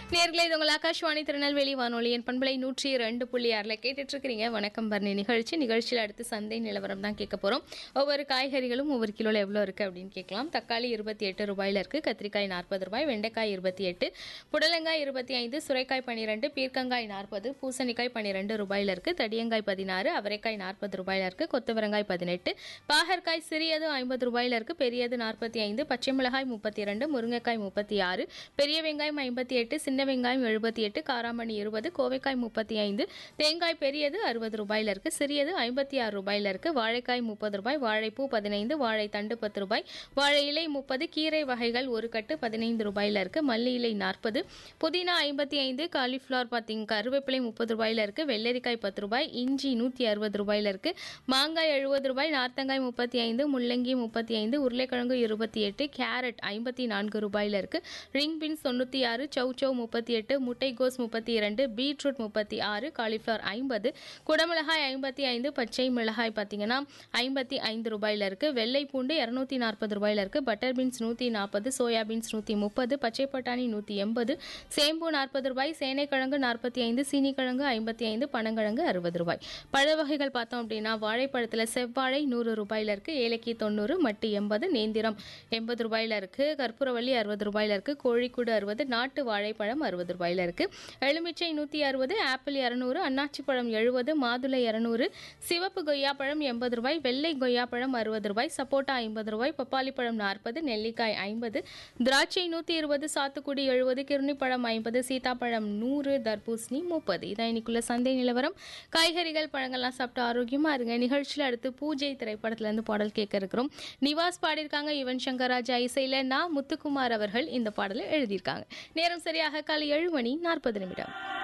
நேர்களை இது உங்கள் ஆகாஷ்வாணி திருநெல்வேலி வானொலியின் பண்பலை நூற்றி ரெண்டு புள்ளி ஆறில் கேட்டுட்டு இருக்கிறீங்க வணக்கம் பரணி நிகழ்ச்சி நிகழ்ச்சியில் அடுத்து சந்தை நிலவரம் தான் கேட்க போகிறோம் ஒவ்வொரு காய்கறிகளும் ஒவ்வொரு கிலோவில் எவ்வளோ இருக்குது அப்படின்னு கேட்கலாம் தக்காளி இருபத்தி எட்டு ரூபாயில் இருக்குது கத்திரிக்காய் நாற்பது ரூபாய் வெண்டைக்காய் இருபத்தி எட்டு புடலங்காய் இருபத்தி ஐந்து சுரைக்காய் பன்னிரெண்டு பீர்க்கங்காய் நாற்பது பூசணிக்காய் பன்னிரெண்டு ரூபாயில் இருக்குது தடியங்காய் பதினாறு அவரைக்காய் நாற்பது ரூபாயில் இருக்குது கொத்தவரங்காய் பதினெட்டு பாகற்காய் சிறியது ஐம்பது ரூபாயில் இருக்குது பெரியது நாற்பத்தி ஐந்து பச்சை மிளகாய் முப்பத்தி இரண்டு முருங்கைக்காய் முப்பத்தி ஆறு பெரிய வெங்காயம் ஐம்பத்தி எட்டு சின்ன வெங்காயம் எழுபத்தி எட்டு காராமணி இருபது கோவைக்காய் முப்பத்தி ஐந்து தேங்காய் பெரியது அறுபது ரூபாயில் இருக்கு சிறியது ஐம்பத்தி ஆறு ரூபாயில் இருக்கு வாழைக்காய் முப்பது ரூபாய் வாழைப்பூ பதினைந்து வாழைத்தண்டு பத்து ரூபாய் வாழை இலை முப்பது கீரை வகைகள் ஒரு கட்டு பதினைந்து ரூபாயில் இருக்கு மல்லி இலை நாற்பது புதினா ஐம்பத்தி ஐந்து காலிஃப்ளவர் பார்த்தீங்க கருவேப்பிலை முப்பது ரூபாயில் இருக்கு வெள்ளரிக்காய் பத்து ரூபாய் இஞ்சி நூற்றி அறுபது ரூபாயில் இருக்கு மாங்காய் எழுபது ரூபாய் நார்த்தங்காய் முப்பத்தி ஐந்து முள்ளங்கி முப்பத்தி ஐந்து உருளைக்கிழங்கு இருபத்தி எட்டு கேரட் ஐம்பத்தி நான்கு ரூபாயில் இருக்கு ரிங் பீன்ஸ் தொண்ணூற்றி ஆறு சௌ சௌ முப்பத்தி எட்டு முட்டைகோஸ் முப்பத்தி இரண்டு பீட்ரூட் முப்பத்தி ஆறு காலிஃப்ளவர் ஐம்பது குடமிளகாய் ஐம்பத்தி ஐந்து பச்சை மிளகாய் பார்த்தீங்கன்னா ஐம்பத்தி ஐந்து ரூபாயில் இருக்கு வெள்ளை பூண்டு இரநூத்தி நாற்பது ரூபாயில் இருக்கு பட்டர் பீன்ஸ் நூற்றி நாற்பது சோயா பீன்ஸ் நூற்றி முப்பது பச்சை பட்டாணி நூற்றி எண்பது சேம்பு நாற்பது ரூபாய் சேனைக்கிழங்கு நாற்பத்தி ஐந்து சீனிக்கிழங்கு ஐம்பத்தி ஐந்து பனங்கிழங்கு அறுபது ரூபாய் பழ வகைகள் பார்த்தோம் அப்படின்னா வாழைப்பழத்தில் செவ்வாழை நூறு ரூபாயில் இருக்கு ஏலக்கி தொண்ணூறு மட்டி எண்பது நேந்திரம் எண்பது ரூபாயில் இருக்கு கற்பூரவள்ளி அறுபது ரூபாயில் இருக்கு கோழிக்கூடு அறுபது நாட்டு வாழைப்பழம் அறுபது ரூபாயில் இருக்கு எலுமிச்சை நூற்றி அறுபது ஆப்பிள் இரநூறு அன்னாச்சி பழம் எழுபது மாதுளை இரநூறு சிவப்பு கொய்யாப்பழம் எண்பது ரூபாய் வெள்ளை கொய்யாப்பழம் அறுபது ரூபாய் சப்போட்டா ஐம்பது ரூபாய் பப்பாளி பழம் நாற்பது நெல்லிக்காய் ஐம்பது திராட்சை நூற்றி இருபது சாத்துக்குடி எழுபது கிருணிப்பழம் ஐம்பது சீதாப்பழம் நூறு தர்பூசணி முப்பது இதான் இன்னைக்குள்ள சந்தை நிலவரம் காய்கறிகள் பழங்கள்லாம் சாப்பிட்டு ஆரோக்கியமா இருங்க நிகழ்ச்சியில் அடுத்து பூஜை திரைப்படத்துல இருந்து பாடல் கேட்க இருக்கிறோம் நிவாஸ் பாடியிருக்காங்க யுவன் சங்கர் ராஜா இசையில நான் முத்துக்குமார் அவர்கள் இந்த பாடலை எழுதியிருக்காங்க நேரம் சரியாக காலை ஏழு மணி நாற்பது நிமிடம்